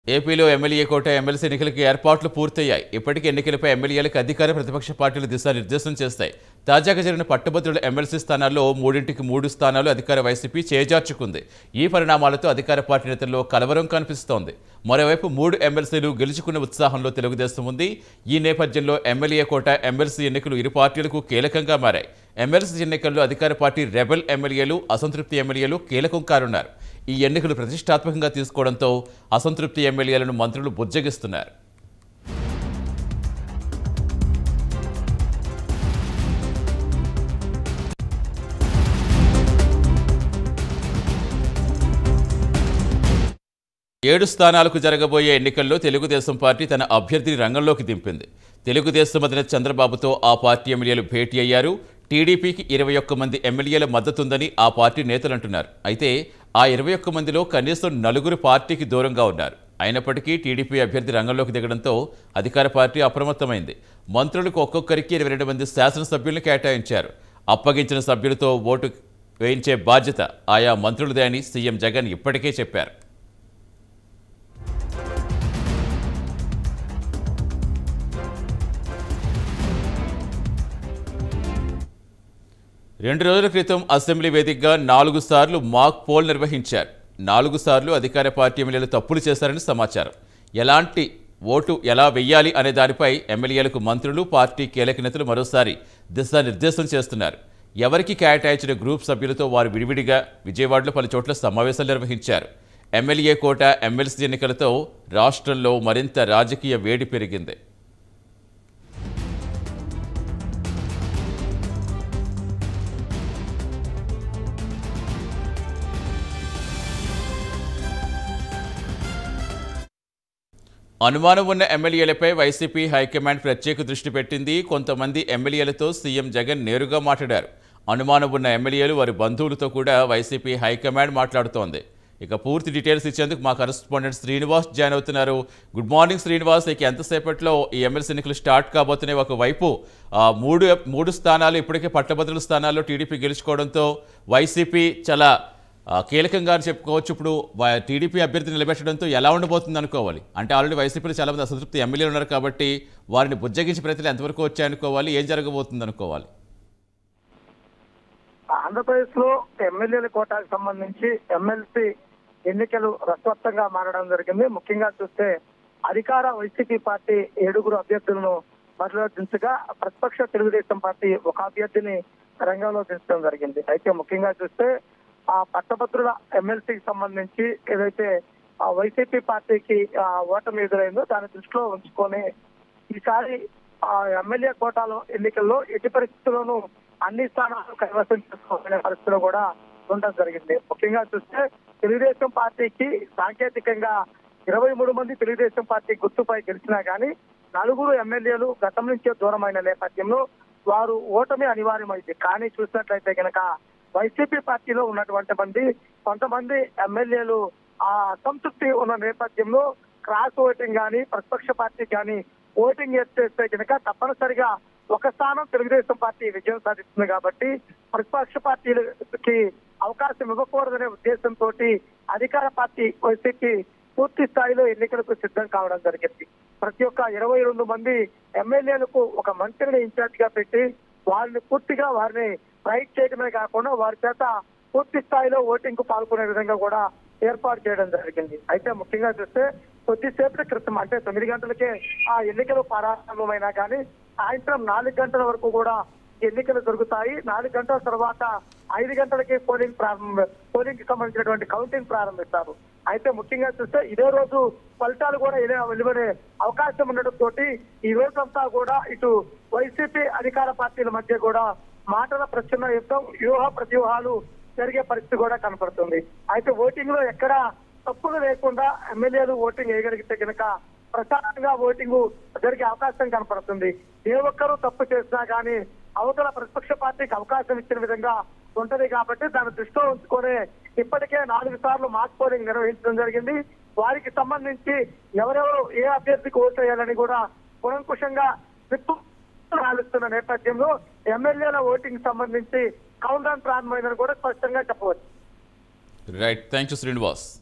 ఏపీలో ఎమ్మెల్యే కోట ఎమ్మెల్సీ ఎన్నికలకు ఏర్పాట్లు పూర్తయ్యాయి ఇప్పటికే ఎన్నికలపై ఎమ్మెల్యేలకు అధికార ప్రతిపక్ష పార్టీలు దిశానిర్దేశం చేస్తాయి తాజాగా జరిగిన పట్టుభద్రుల ఎమ్మెల్సీ స్థానాల్లో మూడింటికి మూడు స్థానాలు అధికార వైసీపీ చేజార్చుకుంది ఈ పరిణామాలతో అధికార పార్టీ నేతల్లో కలవరం కనిపిస్తోంది మరోవైపు మూడు ఎమ్మెల్సీలు గెలుచుకున్న ఉత్సాహంలో తెలుగుదేశం ఉంది ఈ నేపథ్యంలో ఎమ్మెల్యే కోట ఎమ్మెల్సీ ఎన్నికలు ఇరు పార్టీలకు కీలకంగా మారాయి ఎమ్మెల్సీ ఎన్నికల్లో అధికార పార్టీ రెబెల్ ఎమ్మెల్యేలు అసంతృప్తి ఎమ్మెల్యేలు కీలకం కానున్నారు ఈ ఎన్నికలు ప్రతిష్టాత్మకంగా తీసుకోవడంతో అసంతృప్తి ఎమ్మెల్యేలను మంత్రులు బుజ్జగిస్తున్నారు ఏడు స్థానాలకు జరగబోయే ఎన్నికల్లో తెలుగుదేశం పార్టీ తన అభ్యర్థిని రంగంలోకి దింపింది తెలుగుదేశం అధినేత చంద్రబాబుతో ఆ పార్టీ ఎమ్మెల్యేలు భేటీ అయ్యారు టీడీపీకి ఇరవై ఒక్క మంది ఎమ్మెల్యేల మద్దతుందని ఆ పార్టీ నేతలు అంటున్నారు అయితే ఆ ఇరవై ఒక్క మందిలో కనీసం నలుగురు పార్టీకి దూరంగా ఉన్నారు అయినప్పటికీ టీడీపీ అభ్యర్థి రంగంలోకి దిగడంతో అధికార పార్టీ అప్రమత్తమైంది మంత్రులకు ఒక్కొక్కరికి ఇరవై రెండు మంది శాసనసభ్యులను కేటాయించారు అప్పగించిన సభ్యులతో ఓటు వేయించే బాధ్యత ఆయా మంత్రులదే అని సీఎం జగన్ ఇప్పటికే చెప్పారు రెండు రోజుల క్రితం అసెంబ్లీ వేదికగా నాలుగు సార్లు మాక్ పోల్ నిర్వహించారు నాలుగు సార్లు అధికార పార్టీ ఎమ్మెల్యేలు తప్పులు చేశారని సమాచారం ఎలాంటి ఓటు ఎలా వెయ్యాలి అనే దానిపై ఎమ్మెల్యేలకు మంత్రులు పార్టీ కీలక నేతలు మరోసారి దిశానిర్దేశం చేస్తున్నారు ఎవరికి కేటాయించిన గ్రూప్ సభ్యులతో వారు విడివిడిగా విజయవాడలో పలు చోట్ల సమావేశాలు నిర్వహించారు ఎమ్మెల్యే కోట ఎమ్మెల్సీ ఎన్నికలతో రాష్ట్రంలో మరింత రాజకీయ వేడి పెరిగింది అనుమానం ఉన్న ఎమ్మెల్యేలపై వైసీపీ హైకమాండ్ ప్రత్యేక దృష్టి పెట్టింది కొంతమంది ఎమ్మెల్యేలతో సీఎం జగన్ నేరుగా మాట్లాడారు అనుమానం ఉన్న ఎమ్మెల్యేలు వారి బంధువులతో కూడా వైసీపీ హైకమాండ్ మాట్లాడుతోంది ఇక పూర్తి డీటెయిల్స్ ఇచ్చేందుకు మా కరెస్పాండెంట్ శ్రీనివాస్ జాయిన్ అవుతున్నారు గుడ్ మార్నింగ్ శ్రీనివాస్ ఇక ఎంతసేపట్లో ఈ ఎమ్మెల్సీ ఎన్నికలు స్టార్ట్ కాబోతున్నాయి ఒకవైపు ఆ, మూడు మూడు స్థానాలు ఇప్పటికే పట్టభద్రుల స్థానాల్లో టీడీపీ గెలుచుకోవడంతో వైసీపీ చాలా ఆ, కీలకంగా అని చెప్పుకోవచ్చు ఇప్పుడు వా- టీడీపీ అభ్యర్థి నిలబెట్టడంతో ఎలా ఉండబోతుంది అనుకోవాలి అంటే ఆల్రెడీ వైసీపీలో చాలా మంది అసంతృప్తి ఎమ్మెల్యేలు ఉన్నారు కాబట్టి వారిని బుజ్జగించే ప్రయత్నాలు ఎంతవరకు వచ్చాయనుకోవాలి ఏం జరగబోతుంది అనుకోవాలి ఆంధ్రప్రదేశ్ లో ఎమ్మెల్యేల కోటాకు సంబంధించి ఎమ్మెల్సీ ఎన్నికలు రసవత్తంగా మారడం జరిగింది ముఖ్యంగా చూస్తే అధికార వైసీపీ పార్టీ ఏడుగురు అభ్యర్థులను బరిలో దించగా ప్రతిపక్ష తెలుగుదేశం పార్టీ ఒక అభ్యర్థిని రంగంలో దించడం జరిగింది అయితే ముఖ్యంగా చూస్తే ఆ పట్టభద్రుల ఎమ్మెల్సీకి సంబంధించి ఏదైతే ఆ వైసీపీ పార్టీకి ఆ ఓటమి ఎదురైందో దాన్ని దృష్టిలో ఉంచుకొని ఈసారి ఆ ఎమ్మెల్యే కోటాలో ఎన్నికల్లో ఎట్టి పరిస్థితుల్లోనూ అన్ని స్థానాలు కైవసం చేసుకోవాలనే పరిస్థితిలో కూడా ఉండడం జరిగింది ముఖ్యంగా చూస్తే తెలుగుదేశం పార్టీకి సాంకేతికంగా ఇరవై మూడు మంది తెలుగుదేశం పార్టీ గుర్తుపై గెలిచినా గానీ నలుగురు ఎమ్మెల్యేలు గతం నుంచే దూరమైన నేపథ్యంలో వారు ఓటమి అనివార్యమైంది కానీ చూసినట్లయితే కనుక వైసీపీ పార్టీలో ఉన్నటువంటి మంది కొంతమంది ఎమ్మెల్యేలు ఆ అసంతృప్తి ఉన్న నేపథ్యంలో క్రాస్ ఓటింగ్ కానీ ప్రతిపక్ష పార్టీ కానీ ఓటింగ్ చేస్తే కనుక తప్పనిసరిగా ఒక స్థానం తెలుగుదేశం పార్టీ విజయం సాధిస్తుంది కాబట్టి ప్రతిపక్ష పార్టీలకి అవకాశం ఇవ్వకూడదనే ఉద్దేశంతో అధికార పార్టీ వైసీపీ పూర్తి స్థాయిలో ఎన్నికలకు సిద్ధం కావడం జరిగింది ప్రతి ఒక్క ఇరవై రెండు మంది ఎమ్మెల్యేలకు ఒక మంత్రిని ఇన్ఛార్జ్ గా పెట్టి వారిని పూర్తిగా వారిని రైట్ చేయడమే కాకుండా వారి చేత పూర్తి స్థాయిలో ఓటింగ్ కు పాల్గొనే విధంగా కూడా ఏర్పాటు చేయడం జరిగింది అయితే ముఖ్యంగా చూస్తే కొద్దిసేపటి క్రితం అంటే తొమ్మిది గంటలకే ఆ ఎన్నికలు ప్రారంభమైనా కానీ సాయంత్రం నాలుగు గంటల వరకు కూడా ఎన్నికలు జరుగుతాయి నాలుగు గంటల తర్వాత ఐదు గంటలకి పోలింగ్ ప్రారంభ పోలింగ్ కి సంబంధించినటువంటి కౌంటింగ్ ప్రారంభిస్తారు అయితే ముఖ్యంగా చూస్తే ఇదే రోజు ఫలితాలు కూడా ఇదే వెలువడే అవకాశం ఉండడంతో ఈ రోజంతా కూడా ఇటు వైసీపీ అధికార పార్టీల మధ్య కూడా మాటల ప్రచురణ యుద్ధం వ్యూహ ప్రతివ్యూహాలు జరిగే పరిస్థితి కూడా కనపడుతుంది అయితే ఓటింగ్ లో ఎక్కడ తప్పులు లేకుండా ఎమ్మెల్యేలు ఓటింగ్ వేయగలిగితే కనుక ప్రశాంతంగా ఓటింగ్ జరిగే అవకాశం కనపడుతుంది ఏ ఒక్కరూ తప్పు చేసినా కానీ అవతల ప్రతిపక్ష పార్టీకి అవకాశం ఇచ్చిన విధంగా ఉంటది కాబట్టి దాన్ని దృష్టిలో ఉంచుకొని ఇప్పటికే నాలుగు సార్లు మాక్ పోలింగ్ నిర్వహించడం జరిగింది వారికి సంబంధించి ఎవరెవరు ఏ అభ్యర్థికి ఓటు వేయాలని కూడా కులంకుశంగా విప్పు ఆలోచిస్తున్న నేపథ్యంలో ఎమ్మెల్యేల ఓటింగ్ సంబంధించి కౌంట్ డౌన్ ప్రారంభమైందని కూడా స్పష్టంగా చెప్పవచ్చు రైట్ థ్యాంక్ యూ శ్రీనివాస్